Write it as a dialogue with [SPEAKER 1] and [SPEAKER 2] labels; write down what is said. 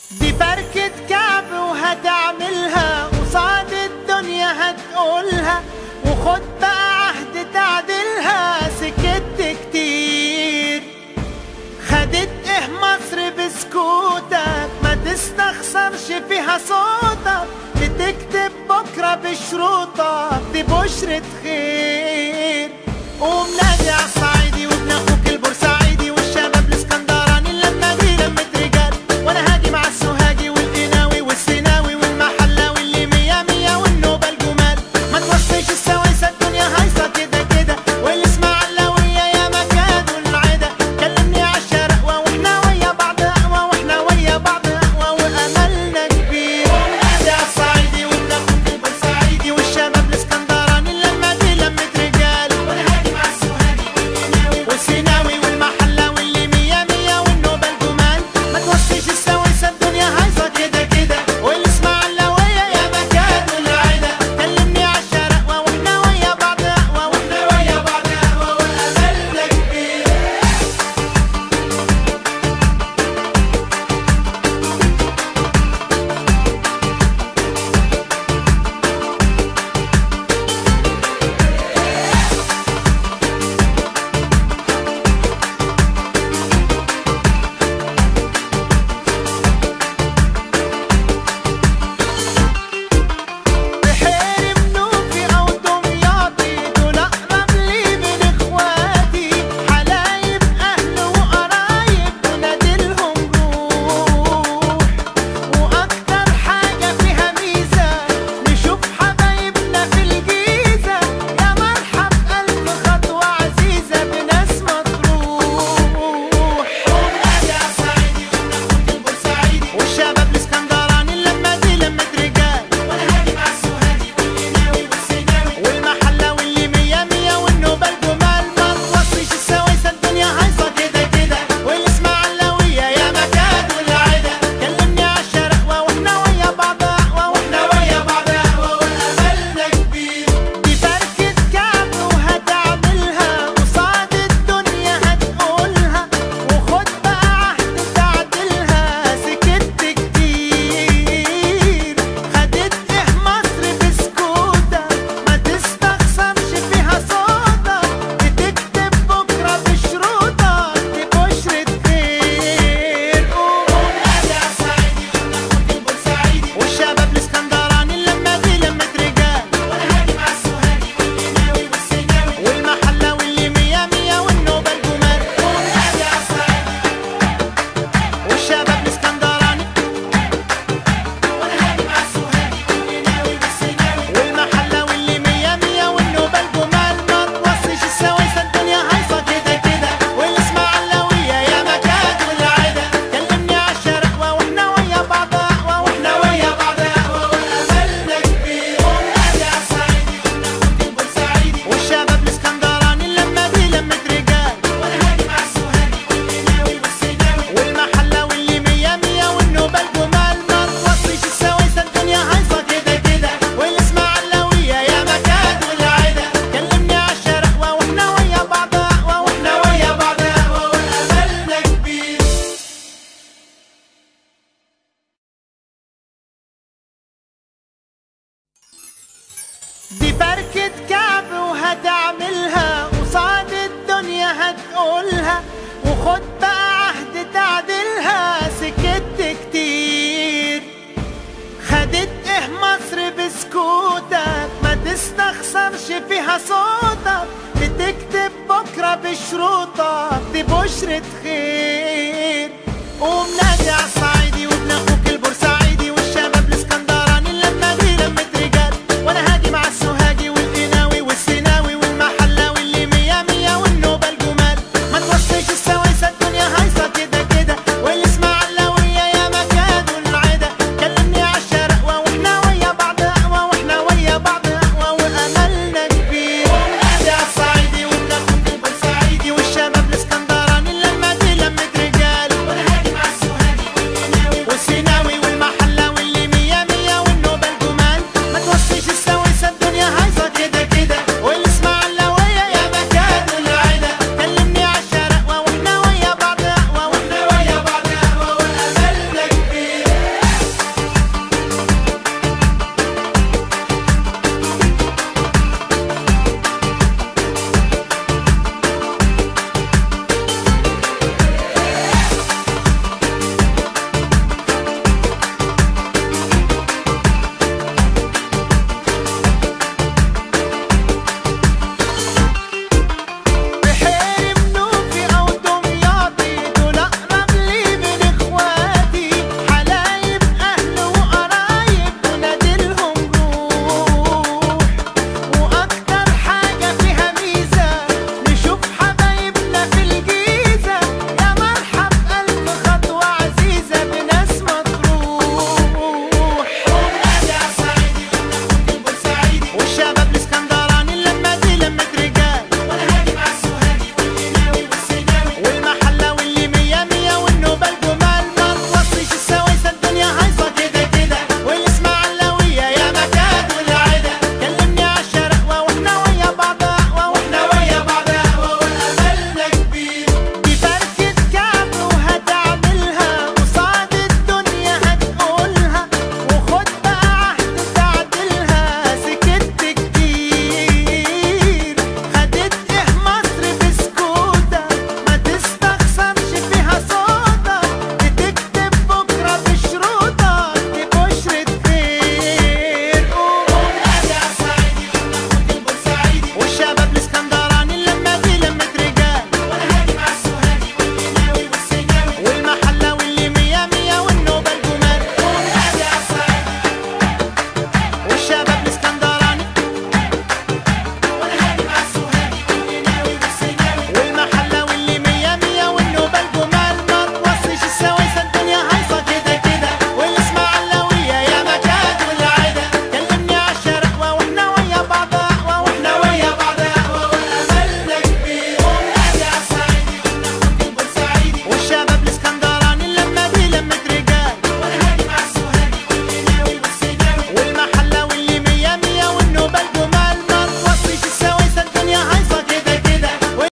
[SPEAKER 1] دي بركة كعب وهتعملها قصاد الدنيا هتقولها وخد بقى عهد تعدلها سكت كتير خدت ايه مصر بسكوتك ما تستخسرش فيها صوتك بتكتب بكرة بشروطك دي بشرة خير قوم نادي على الصعيدي وابن اخوك البورسعيدي والشباب الاسكندراني لما دي لمة رجال وانا هاجي مع السوهاجي والقناوي والسيناوي والمحلاوي اللي مية مية والنوبة الجمال ما توصيش السويسة الدنيا هايصة كده كده والاسماعيلاوية يا مكان والعدا كلمني عالشرقوة واحنا ويا بعض اقوى واحنا ويا بعض اقوى واملنا كبير ونادي على الصعيدي وابن اخوك البورسعيدي والشباب الاسكندراني لما دي لمة رجال وانا هاجي مع السوهاجي والقناوي والسيناوي والمحلاوي اللي مية مية والنوبة الجمال ما توصيش السويسة الدنيا هايصة كده كده والاسماعيلاوية يا مكان والعدا كلمني عالشرقوة واحنا ويا بعض اقوى واحنا ويا بعض اقوى واملنا كبير بحير منوفي او دمياطي دول اقرب لي من اخواتي حلايب اهل وقرايب ونادلهم روح واكتر حاجه فيها ميزه نشوف حبايبنا في الجيزه يا مرحب الف خطوه عزيزه بناس مطروح ونادي على الصعيدي وناخد البورسعيدي والشباب الاسكندراني لما دي لمة رجال وانا هاجي مع السوهاجي والقناوي والسيناوي والمحلاوي اللي مية مية والنوبة الجمال ما توصيش السويسة الدنيا هايصة كده كده والاسماعيلاوية يا مكان والعدا كلمني عالشرقوة واحنا ويا بعض اقوى واحنا ويا بعض اقوى واملنا كبير دي بركة كعب وهتعملها قصاد الدنيا هتقولها وخد بقى عهد تعدلها سكت كتير خدت ايه مصر بسكوتك ما تستخسرش فيها صوتك بتكتب بكرة بشروطك دي بشرة خير قوم نادي على الصعيدي وناخد البورسعيدي والشباب الاسكندراني لما دي لمة رجال وانا هاجي مع السوهاجي والقناوي والسيناوي والمحلاوي اللي مية مية والنوبة الجمال قوم نادي على الصعيدي والشباب الاسكندراني وانا هاجي مع السوهاجي والقناوي والسيناوي والمحلاوي اللي مية مية والنوبة الجمال ما توصيش السويسة الدنيا هايصة كده كده والاسماعيلاوية يا مكان والعدا كلمني عالشرقوة واحنا ويا بعض اقوى واحنا ويا بعض اقوى واملنا كبير ونادي على الصعيدي وناخد البورسعيدي والشباب الاسكندراني لما دي لمة رجال وانا هاجي مع السوهاجي والقناوي والسيناوي والمحلاوي اللي مية مية والنوبة الجمال ما توصيش السويسة الدنيا هايصة كده كده والاسماعيلاوية يا مكان والعدا كلمني عالشرقوة واحنا ويا بعض اقوى واحنا ويا بعض اقوى واملنا كبير دي بركة كعب وهتعملها قصاد الدنيا هتقولها وخد بقى عهد تعدلها سكت كتير خدت ايه مصر بسكوتك ما تستخسرش فيها صوتك بتكتب بكرة بشروطك دي بشرة خير قوم